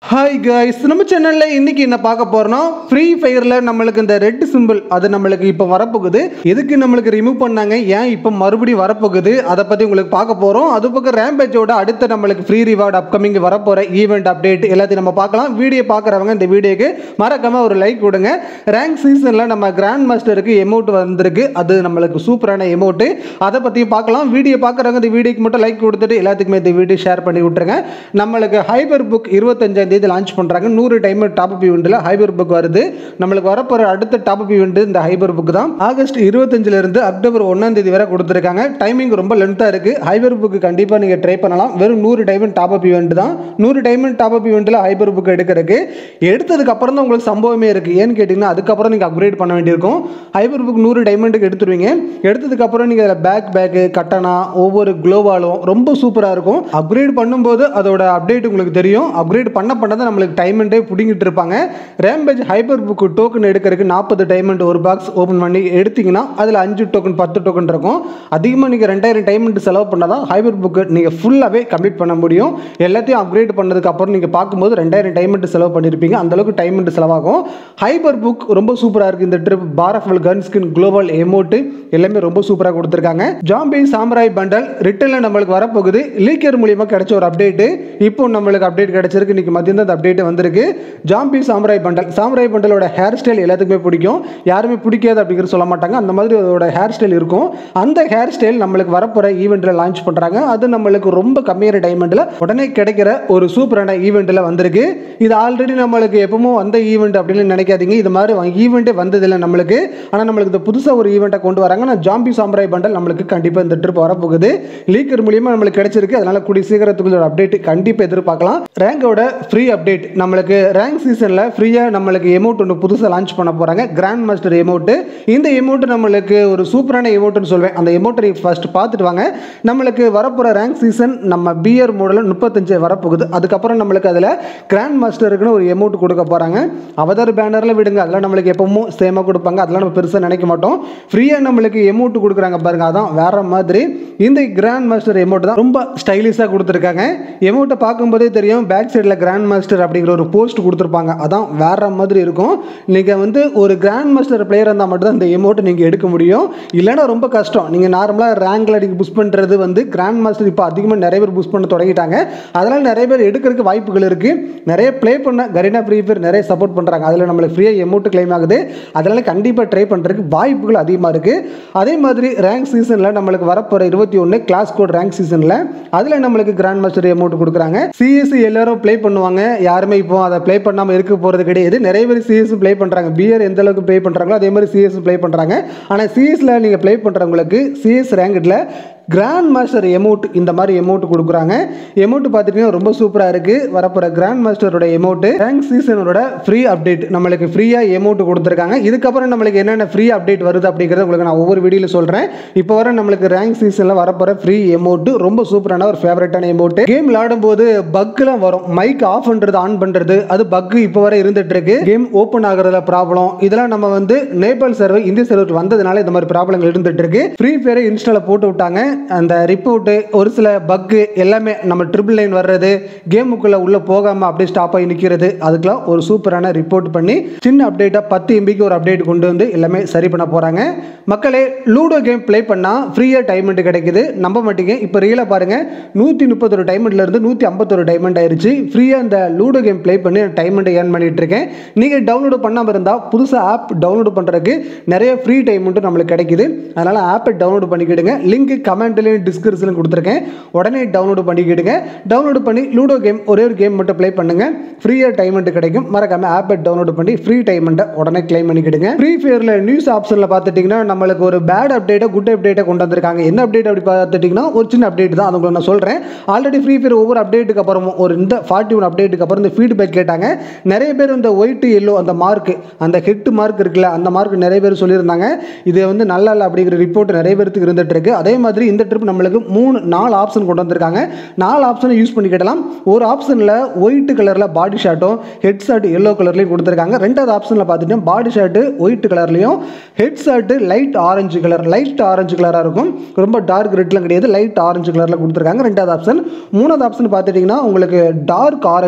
hi guys நம்ம சேனலில் இன்னைக்கு என்ன பார்க்க போறோம்னா ஃப்ரீ ஃபயரில் நம்மளுக்கு இந்த ரெட் சிம்பிள் அது நம்மளுக்கு இப்போ வரப்போகுது எதுக்கு நம்மளுக்கு ரிமூவ் பண்ணாங்க ஏன் இப்போ மறுபடியும் வரப்போகுது அதை பற்றி உங்களுக்கு பார்க்க போகிறோம் அது பக்கம் ரேம்பேஜோட அடுத்த நம்மளுக்கு ஃப்ரீ ரிவார்டு அப்கமிங் வரப்போகிற ஈவெண்ட் அப்டேட் எல்லாத்தையும் நம்ம பார்க்கலாம் வீடியோ பார்க்குறவங்க இந்த வீடியோக்கு மறக்காம ஒரு லைக் கொடுங்க ரேங்க் சீசனில் நம்ம கிராண்ட் மாஸ்டருக்கு எமௌண்ட் வந்திருக்கு அது நம்மளுக்கு சூப்பரான எமௌண்ட்டு அதை பற்றியும் பார்க்கலாம் வீடியோ பார்க்குறவங்க இந்த வீடியோக்கு மட்டும் லைக் கொடுத்துட்டு எல்லாத்துக்குமே இந்த வீடியோ ஷேர் பண்ணி விட்டுருங்க நம்மளுக்கு ஹைபர் புக் இருபத்தஞ்சாம் தேதி லான்ச் பண்ணுறாங்க நூறு டைம் டாப் அப் ஈவெண்ட்டில் ஹைபர் புக் வருது நம்மளுக்கு வரப்போகிற அடுத்த டாப் அப் ஈவெண்ட் இந்த ஹைபர் புக் தான் ஆகஸ்ட் இருபத்தஞ்சுல இருந்து அக்டோபர் ஒன்றாம் தேதி வரை கொடுத்துருக்காங்க டைமிங் ரொம்ப லென்த்தாக இருக்குது ஹைபர் புக் கண்டிப்பாக நீங்கள் ட்ரை பண்ணலாம் வெறும் நூறு டைமண்ட் டாப் அப் ஈவெண்ட் தான் நூறு டைமண்ட் டாப் அப் ஈவெண்ட்டில் ஹைபர் புக் எடுக்கிறதுக்கு எடுத்ததுக்கு அப்புறம் தான் உங்களுக்கு சம்பவமே இருக்குது ஏன்னு கேட்டிங்கன்னா அதுக்கப்புறம் நீங்கள் அப்கிரேட் பண்ண வேண்டியிருக்கும் ஹைபர் புக் நூறு டைமண்டுக்கு எடுத்துருவீங்க எடுத்ததுக்கு அப்புறம் நீங்கள் அதில் பேக் பேக்கு கட்டனா ஒவ்வொரு குளோவாலும் ரொம்ப சூப்பராக இருக்கும் அப்கிரேட் பண்ணும்போது அதோட அப்டேட் உங்களுக்கு தெரியும் அப்கிரேட் பண்ண பண்ண தான் நம்மளுக்கு டைமண்டே பிடிங்கிட்டு இருப்பாங்க ரேம்பேஜ் ஹைபர் புக் டோக்கன் எடுக்கிறதுக்கு நாற்பது டைமண்ட் ஒரு பாக்ஸ் ஓப்பன் பண்ணி எடுத்தீங்கன்னா அதில் அஞ்சு டோக்கன் பத்து டோக்கன் இருக்கும் அதிகமாக நீங்கள் ரெண்டாயிரம் டைமண்ட் செலவு பண்ணால் தான் ஹைபர் புக்கு நீங்கள் ஃபுல்லாகவே கம்ப்ளீட் பண்ண முடியும் எல்லாத்தையும் அப்கிரேட் பண்ணதுக்கு அப்புறம் நீங்கள் பார்க்கும்போது ரெண்டாயிரம் டைமண்ட் செலவு பண்ணியிருப்பீங்க அந்தளவுக்கு டைமண்ட் செலவாகும் ஹைபர் புக் ரொம்ப சூப்பராக இருக்குது இந்த trip Parafal gun skin global emote எல்லாமே ரொம்ப சூப்பராக கொடுத்துருக்காங்க ஜாம்பி சாம்ராய் பண்டல் ரிட்டனில் நம்மளுக்கு வரப்போகுது லீக்கர் மூலியமாக கிடைச்ச ஒரு அப்டேட்டு இப்போ நம்மளுக்கு அப்டேட் கிடைச்சிருக்கு இன்னைக்கு மதியம் தான் அந்த அப்டேட் வந்திருக்கு ஜாம்பி சாம்ராய் பண்டல் சாம்ராய் பண்டலோட ஹேர் ஸ்டைல் எல்லாத்துக்குமே பிடிக்கும் யாருமே பிடிக்காது அப்படிங்கிற சொல்ல மாட்டாங்க அந்த மாதிரி அதோட ஹேர் ஸ்டைல் இருக்கும் அந்த ஹேர் ஸ்டைல் நம்மளுக்கு வரப்போகிற ஈவெண்ட்டில் லான்ச் பண்ணுறாங்க அது நம்மளுக்கு ரொம்ப கம்மியான டைமண்டில் உடனே கிடைக்கிற ஒரு சூப்பரான ஈவெண்ட்டில் வந்திருக்கு இது ஆல்ரெடி நம்மளுக்கு எப்பவும் வந்த ஈவெண்ட் அப்படின்னு நினைக்காதீங்க இது மாதிரி ஈவெண்ட்டே வந்ததில்லை நம்மளுக்கு ஆனால் நம்மளுக்கு இந்த புதுசாக ஒரு ஈவெண்ட்டை கொண்டு வராங்க நான் ஜாம்பி சாம்ராய் பண்டல் நம்மளுக்கு கண்டிப்பாக இந்த ட்ரிப் வரப்போகுது லீக்கர் மூலியமாக நம்மளுக்கு கிடைச்சிருக்கு அதனால கூடிய சீக்கிரத்துக்குள்ள ஒரு அப்டேட் கண்டிப்பாக எதிர்பார்க்கலாம் ரேங்கோட ஃப்ரீ அப்டேட் நம்மளுக்கு ரேங்க் சீசனில் ஃப்ரீயாக நம்மளுக்கு எமௌண்ட் ஒன்று புதுசாக லான்ச் பண்ண போகிறாங்க கிராண்ட் மாஸ்டர் எமௌண்ட்டு இந்த எமௌண்ட் நம்மளுக்கு ஒரு சூப்பரான எமௌண்ட்னு சொல்வேன் அந்த எமௌண்ட்டை ஃபர்ஸ்ட் பார்த்துட்டு வாங்க நம்மளுக்கு வரப்போகிற ரேங்க் சீசன் நம்ம பிஆர் மோடலில் முப்பத்தஞ்சு வரப்போகுது அதுக்கப்புறம் நம்மளுக்கு அதில் கிராண்ட் மாஸ்டருக்குன்னு ஒரு எமௌண்ட் கொடுக்க போகிறாங்க அவதார் பேனரில் விடுங்க அதெல்லாம் நம்மளுக்கு எப்பவும் சேமாக கொடுப்பாங்க அதெல்லாம் நம்ம பெருசாக நினைக்க மாட்டோம் ஃப்ரீயாக நம்மளுக்கு எமௌண்ட் கொடுக்குறாங்க பாருங்க அதான் வேற மாதிரி இந்த கிராண்ட் மாஸ்டர் எமௌண்ட் தான் ரொம்ப ஸ்டைலிஷாக கொடுத்துருக்காங்க எமௌண்ட்டை பார்க்கும்போதே தெரியும் பேக் சைடில் கிராண்ட் மாஸ்டர் அப்படிங்கிற ஒரு போஸ்ட் கொடுத்துருப்பாங்க அதான் வேற மாதிரி இருக்கும் நீங்கள் வந்து ஒரு கிராண்ட் மாஸ்டர் பிளேயர் இருந்தால் மட்டும் தான் இந்த எமௌண்ட்டை நீங்கள் எடுக்க முடியும் இல்லைன்னா ரொம்ப கஷ்டம் நீங்கள் நார்மலாக ரேங்கில் நீங்கள் புஷ் பண்ணுறது வந்து கிராண்ட் மாஸ்டர் இப்போ அதிகமாக நிறைய பேர் புஷ் பண்ண தொடங்கிட்டாங்க அதனால் நிறைய பேர் எடுக்கிறதுக்கு வாய்ப்புகள் இருக்குது நிறைய ப்ளே பண்ண கரீனா ஃப்ரீ ஃபயர் நிறைய சப்போர்ட் பண்ணுறாங்க அதில் நம்மளுக்கு ஃப்ரீயாக எமௌண்ட் கிளைம் ஆகுது அதனால் கண்டிப்பாக ட்ரை பண்ணுறதுக்கு வாய்ப்புகள் அதிகமாக இருக்குது அதே மாதிரி ரேங்க் சீசனில் நம்மளுக்கு வரப்போகிற இருபத்தி ஒன்று கிளாஸ் கோட் ரேங்க் சீசனில் அதில் நம்மளுக்கு கிராண்ட் மாஸ்டர் எமௌண்ட் கொடுக்குறாங்க சிஎஸ்சி எல்லாரும் ப்ளே பண்ணுவாங்க யாருமே இப்போ அதை ப்ளே பண்ணாமல் இருக்க போகிறது கிடையாது நிறைய பேர் சிஎஸ் ப்ளே பண்ணுறாங்க பிஆர் எந்த அளவுக்கு ப்ளே பண்ணுறாங்களோ அதே மாதிரி சிஎஸ் ப்ளே பண்ணுறாங்க ஆனால் சிஎஸ்ல நீங்கள் ப்ளே பண்ணுறவங்களுக்கு சிஎஸ் ரேங்கடில் கிராண்ட் மாஸ்டர் எமௌண்ட் இந்த மாதிரி எமௌண்ட் கொடுக்குறாங்க எமௌண்ட் பார்த்துட்டிங்கன்னா ரொம்ப சூப்பராக இருக்குது வரப்போகிற கிராண்ட் மாஸ்டரோட எமௌண்ட்டு ரேங்க் சீசனோட ஃப்ரீ அப்டேட் நம்மளுக்கு ஃப்ரீயாக எமௌண்ட் கொடுத்துருக்காங்க இதுக்கப்புறம் நம்மளுக்கு என்னென்ன ஃப்ரீ அப்டேட் வருது அப்படிங்கிறத உங்களுக்கு நான் ஒவ்வொரு வீடியோவில் சொல்கிறேன் இப்போ வர நம்மளுக்கு ரேங்க் சீசனில் வரப்போகிற ஃப்ரீ எமௌண்ட் ரொம்ப சூப்பரான ஒரு ஃபேவரட்டான எமௌண்ட் கேம் விளையாடும்போது பக்லாம் வரும் மைக் ஆஃப் பண்ணுறது ஆன் பண்ணுறது அது பக் இப்போ வரை இருந்துட்டு இருக்கு கேம் ஓப்பன் ஆகுறதுல ப்ராப்ளம் இதெல்லாம் நம்ம வந்து நேபாள் சர்வர் இந்திய சர்வர் வந்ததுனால இந்த மாதிரி ப்ராப்ளங்கள் இருந்துட்டு இருக்கு ஃப்ரீ ஃபயரை இன்ஸ்டால போட்டு விட்டாங்க அந்த ரிப்போர்ட்டு ஒரு சில பக்கு எல்லாமே நம்ம ட்ரிபிள் லைன் வர்றது கேமுக்குள்ளே உள்ளே போகாமல் அப்படியே ஸ்டாப் ஆகி நிற்கிறது அதுக்கெல்லாம் ஒரு சூப்பரான ரிப்போர்ட் பண்ணி சின்ன அப்டேட்டாக பத்து எம்பிக்கு ஒரு அப்டேட் கொண்டு வந்து எல்லாமே சரி பண்ண போகிறாங்க மக்களே லூடோ கேம் ப்ளே பண்ணால் ஃப்ரீயாக டைமண்ட் கிடைக்குது நம்ப மாட்டீங்க இப்போ ரியலாக பாருங்கள் நூற்றி முப்பத்தொரு டைமண்ட்லேருந்து நூற்றி ஐம்பத்தொரு டைமண்ட் ஆயிருச்சு ஃப்ரீயாக இந்த லூடோ கேம் ப்ளே பண்ணி டைமண்ட் ஏர்ன் பண்ணிட்டு இருக்கேன் நீங்கள் டவுன்லோடு பண்ணாமல் இருந்தால் புதுசாக ஆப் டவுன்லோடு பண்ணுறதுக்கு நிறைய ஃப்ரீ டைமண்ட்டும் நம்மளுக்கு கிடைக்குது அதனால் ஆப்பை டவுன்லோடு பண்ணிக்கிடுங்க லிங்க் கமெண்ட்லேயும் டிஸ்கிரிப்ஷனில் கொடுத்துருக்கேன் உடனே டவுன்லோடு பண்ணிக்கிடுங்க டவுன்லோடு பண்ணி லூடோ கேம் ஒரே ஒரு கேம் மட்டும் ப்ளே பண்ணுங்கள் ஃப்ரீயாக டைமண்ட் கிடைக்கும் மறக்காம ஆப்பை டவுன்லோடு பண்ணி ஃப்ரீ டைமண்ட்டை உடனே கிளைம் பண்ணிக்கிடுங்க ஃப்ரீ ஃபயரில் நியூஸ் ஆப்ஷனில் பார்த்துட்டிங்கன்னா நம்மளுக்கு ஒரு பேட் அப்டேட்டை குட் அப்டேட்டை கொண்டு வந்திருக்காங்க என்ன அப்டேட் அப்படி பார்த்துட்டிங்கன்னா ஒரு சின்ன அப்டேட் தான் அது உங்களுக்கு நான் சொல்கிறேன் ஆல்ரெடி ஃப்ரீ ஃபயர் ஒவ்வொரு அப்டேட்டுக்கு அப்புறமும் ஒரு இந்த ஃபார்ட்டி ஒன் அப்டேட்டுக்கு அப்புறம் இந்த ஃபீட்பேக் கேட்டாங்க நிறைய பேர் இந்த ஒயிட் எல்லோ அந்த மார்க் அந்த ஹெட் மார்க் இருக்குல்ல அந்த மார்க் நிறைய பேர் சொல்லியிருந்தாங்க இது வந்து நல்லா இல்லை அப்படிங்கிற ரிப்போர்ட் நிறைய பேருக்கு இருந்துட்டு இருக்கு அதே மாதிரி இந்த ட்ரிப் நம்மளுக்கு மூணு நாலு ஆப்ஷன் கொண்டு வந்திருக்காங்க நாலு ஆப்ஷனை யூஸ் பண்ணிக்கிடலாம் ஒரு ஆப்ஷனில் ஒயிட் கலரில் பாடி ஷார்ட்டும் ஹெட் ஷார்ட் எல்லோ கலர்லையும் கொடுத்துருக்காங்க ரெண்டாவது ஆப்ஷனில் பார்த்துட்டு பாடி ஷார்ட்டு ஒயிட் கலர்லையும் head shot light orange colour light orange கலராக இருக்கும் ரொம்ப டார்க் ரெட்லாம் கிடையாது லைட் ஆரஞ்சு கலரில் கொடுத்துருக்காங்க ரெண்டாவது ஆப்ஷன் மூணாவது ஆப்ஷன் பார்த்துட்டிங்கன்னா உங்களுக்கு டார்க் ஆரஞ்சு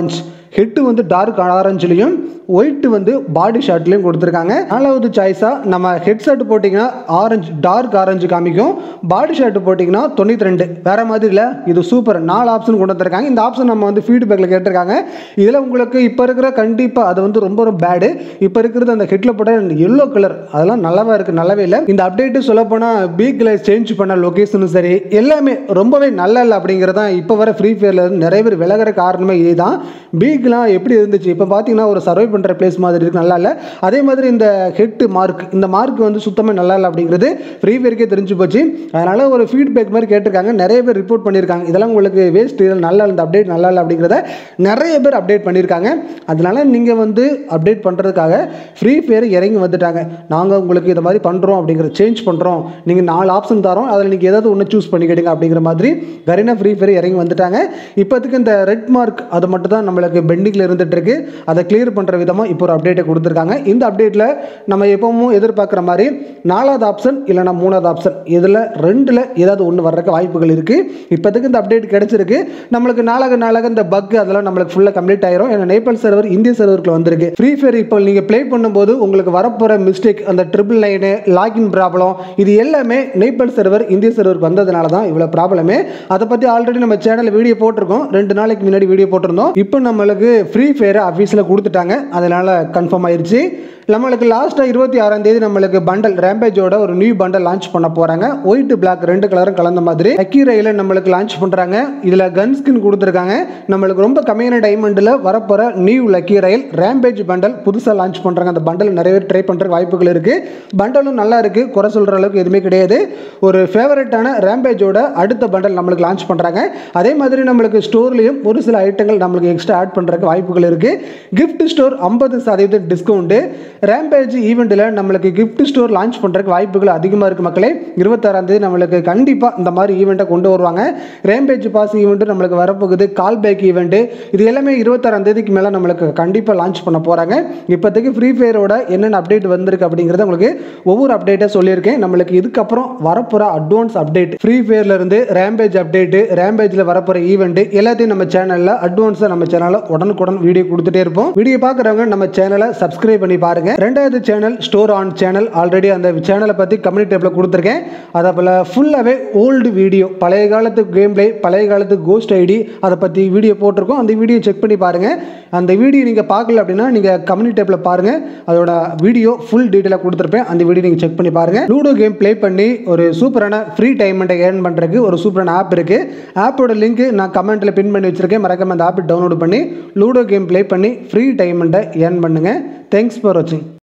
ஹெட்டு வந்து டார்க் ஆரஞ்சுலையும் ஒயிட் வந்து பாடி ஷார்ட்லையும் கொடுத்துருக்காங்க நாலாவது சாய்ஸாக நம்ம ஹெட்செட் போட்டிங்கன்னா ஆரஞ்சு டார்க் ஆரஞ்சு காமிக்கும் பாடி ஷர்ட் போட்டிங்கன்னா தொண்ணூற்றி ரெண்டு வேறு மாதிரி இல்லை இது சூப்பர் நாலு ஆப்ஷன் கொண்டு வந்திருக்காங்க இந்த ஆப்ஷன் நம்ம வந்து ஃபீட்பேக்கில் கேட்டிருக்காங்க இதில் உங்களுக்கு இப்போ இருக்கிற கண்டிப்பாக அது வந்து ரொம்ப ரொம்ப பேடு இப்போ இருக்கிறது அந்த ஹெட்டில் போட்ட எல்லோ கலர் அதெல்லாம் நல்லாவே இருக்குது நல்லாவே இல்லை இந்த அப்டேட்டு சொல்லப்போனால் பீக்கில் சேஞ்ச் பண்ண லொக்கேஷனும் சரி எல்லாமே ரொம்பவே நல்லா இல்லை அப்படிங்கிறது தான் இப்போ வர ஃப்ரீ ஃபயரில் இருந்து நிறைய பேர் விலகிற காரணமே இதுதான் பீக்லாம் எப்படி இருந்துச்சு இப்போ பார்த்தீங்கன்னா ஒரு சர்வை பண்ணுற பிளேஸ் மாதிரி இருக்கு நல்லா இல்லை அதே மாதிரி இந்த ஹெட் மார்க் இந்த மார்க் வந்து சுத்தமாக நல்லா இல்லை அப்படிங்கிறது ஃப்ரீ ஃபயருக்கே தெரிஞ்சு போச்சு அதனால் ஒரு ஃபீட்பேக் மாதிரி கேட்டிருக்காங்க நிறைய பேர் ரிப்போர்ட் பண்ணியிருக்காங்க இதெல்லாம் உங்களுக்கு வேஸ்ட் இதில் நல்லா இல்லை இந்த அப்டேட் நல்லா இல்லை அப்படிங்கிறத நிறைய பேர் அப்டேட் பண்ணியிருக்காங்க அதனால நீங்கள் வந்து அப்டேட் பண்ணுறதுக்காக ஃப்ரீ ஃபயர் இறங்கி வந்துட்டாங்க நாங்கள் உங்களுக்கு இதை மாதிரி பண்ணுறோம் அப்படிங்கிற சேஞ்ச் பண்ணுறோம் நீங்கள் நாலு ஆப்ஷன் தரோம் அதில் நீங்கள் ஏதாவது ஒன்று சூஸ் பண்ணிக்கிடுங்க அப்படிங்கிற மாதிரி கரீனா ஃப்ரீ ஃபயர் இறங்கி வந்துட்டாங்க இப்போதுக்கு இந்த ரெட் மார்க் அது மட்டும் தான் நம்மளுக்கு பெண்டிங்கில் இருந்துட்டு இருக்கு அதை கிளியர் பண்ணுற விதமாக இப்போ ஒரு அப்டேட்டை கொடுத்துருக்காங்க இந்த அப்டேட்டில் நம்ம எப்பவும் எதிர்பார்க்குற மாதிரி நாலாவது ஆப்ஷன் இல்லைனா மூணாவது ஆப்ஷன் இதில் ரெண்டில் ஏதாவது ஒன்று வர்றதுக்கு வாய்ப்புகள் இருக்குது இப்போதுக்கு இந்த அப்டேட் கிடைச்சிருக்கு நம்மளுக்கு நாளாக நாளாக இந்த பக் அதெல்லாம் நம்மளுக்கு ஃபுல்லாக கம்ப்ளீட் ஆயிரும் ஏன்னா நேபாள் சர்வர் இந்திய சர்வருக்குள்ள வந்திருக்கு ஃப்ரீ ஃபயர் இப்போ நீங்கள் ப்ளே பண்ணும்போது உங்களுக்கு வரப்போகிற மிஸ்டேக் அந்த ட்ரிபிள் லைனு லாகின் ப்ராப்ளம் இது எல்லாமே நேபாள் சர்வர் இந்திய சர்வருக்கு வந்ததுனால தான் இவ்வளோ ப்ராப்ளமே அதை பற்றி ஆல்ரெடி நம்ம சேனலில் வீடியோ போட்டிருக்கோம் ரெண்டு நாளைக்கு முன்னாடி வீடியோ போட்டிருந்தோம் இப்போ நம்மளுக்கு ஃப்ரீ ஃபயரை அஃபீஸில் கொடுத்துட்டாங்க அதனால் கன்ஃபார்ம் ஆயிருச்சு நம்மளுக்கு லாஸ்ட்டாக இருபத்தி ஆறாம் தேதி நம்மளுக்கு பண்டல் ரேம்பேஜோட ஒரு நியூ பண்டல் லான்ச் பண்ண போகிறாங்க ஒயிட் பிளாக் ரெண்டு கலரும் கலந்த மாதிரி அக்கீரையில் நம்மளுக்கு லான்ச் பண்ணுறாங்க இதில் கன் ஸ்கின் கொடுத்துருக்காங்க நம்மளுக்கு ரொம்ப கம்மியான டைமண்டில் வரப்போகிற new lucky rail rampage bundle புதுசாக லான்ச் பண்ணுறாங்க அந்த பண்டல் நிறைய பேர் ட்ரை பண்ணுற வாய்ப்புகள் இருக்குது பண்டலும் நல்லா இருக்குது குறை சொல்கிற அளவுக்கு எதுவுமே கிடையாது ஒரு ஃபேவரட்டான ரேம்பேஜோட அடுத்த பண்டல் நம்மளுக்கு லான்ச் பண்ணுறாங்க அதே மாதிரி நம்மளுக்கு ஸ்டோர்லேயும் ஒரு சில ஐட்டங்கள் நம்மளுக்கு எக்ஸ்ட்ரா ஆட் பண்ணுறதுக்கு வாய்ப்புகள் இருக்குது கிஃப்ட் ஸ்டோர் ஐம்பது சதவீதம் டிஸ்கவுண்ட்டு ரேம்பேஜ் ஈவெண்ட்டில் நம்மளுக்கு கிஃப்ட் ஸ்டோர் லான்ச் பண்ணுறதுக்கு வாய்ப்புகள் அதிகமாக இருக்குது மக்களே இருபத்தாறாம் தேதி நம்மளுக்கு கண்டிப்பாக இந்த மாதிரி ஈவெண்ட்டை கொண்டு வருவாங்க ரேம்பேஜ் பாஸ் ஈவெண்ட்டு நம்மளுக்கு வரப்போகுது கால் பேக் ஈவெண்ட்டு இது எல்லாமே இருபத்தாறாம் தேதிக்கு மேலே நம்மளுக்கு கண்டிப்பாக லான்ச் பண்ண போகிறாங்க இப்போதைக்கு ஃப்ரீ ஃபயரோட என்னென்ன அப்டேட் வந்திருக்கு அப்படிங்கிறத உங்களுக்கு ஒவ்வொரு அப்டேட்டாக சொல்லியிருக்கேன் நம்மளுக்கு இதுக்கப்புறம் வரப்போகிற அட்வான்ஸ் அப்டேட் ஃப்ரீ ஃபயர்ல இருந்து ரேம்பேஜ் அப்டேட்டு ரேம்பேஜில் வரப்போகிற ஈவெண்ட் எல்லாத்தையும் நம்ம சேனலில் அட்வான்ஸாக நம்ம சேனலில் உடனுக்குடன் வீடியோ கொடுத்துட்டே இருப்போம் வீடியோ பார்க்குறவங்க நம்ம சேனலை சப்ஸ்கிரைப் பண்ணி பாருங்க ரெண்டாவது channel store on channel already அந்த சேனலை பற்றி கம்யூனிட்டி டேப்பில் கொடுத்துருக்கேன் அதை போல் ஃபுல்லாகவே ஓல்டு வீடியோ பழைய காலத்து கேம் பிளே பழைய காலத்து கோஸ்ட் ஐடி அதை பற்றி வீடியோ போட்டிருக்கோம் அந்த வீடியோ செக் பண்ணி பாருங்கள் அந்த வீடியோ நீங்கள் பார்க்கல அப்படின்னா நீங்கள் கம்யூனிட்டி டேப்பில் பாருங்கள் அதோட வீடியோ ஃபுல் டீட்டெயிலாக கொடுத்துருப்பேன் அந்த வீடியோ நீங்கள் செக் பண்ணி பாருங்கள் லூடோ கேம் ப்ளே பண்ணி ஒரு சூப்பரான ஃப்ரீ டைமெண்ட்டை ஏர்ன் பண்ணுறதுக்கு ஒரு சூப்பரான ஆப் இருக்குது ஆப்போட லிங்க் நான் கமெண்ட்டில் பின் பண்ணி வச்சிருக்கேன் மறக்காம அந்த ஆப் டவுன்லோட் பண்ணி லூடோ கேம் ப்ளே பண்ணி ஃப்ரீ டைமெண்ட்டை ஏர்ன் பண்ணுங்கள் தேங்க்ஸ் ஃபார் வாட்சிங்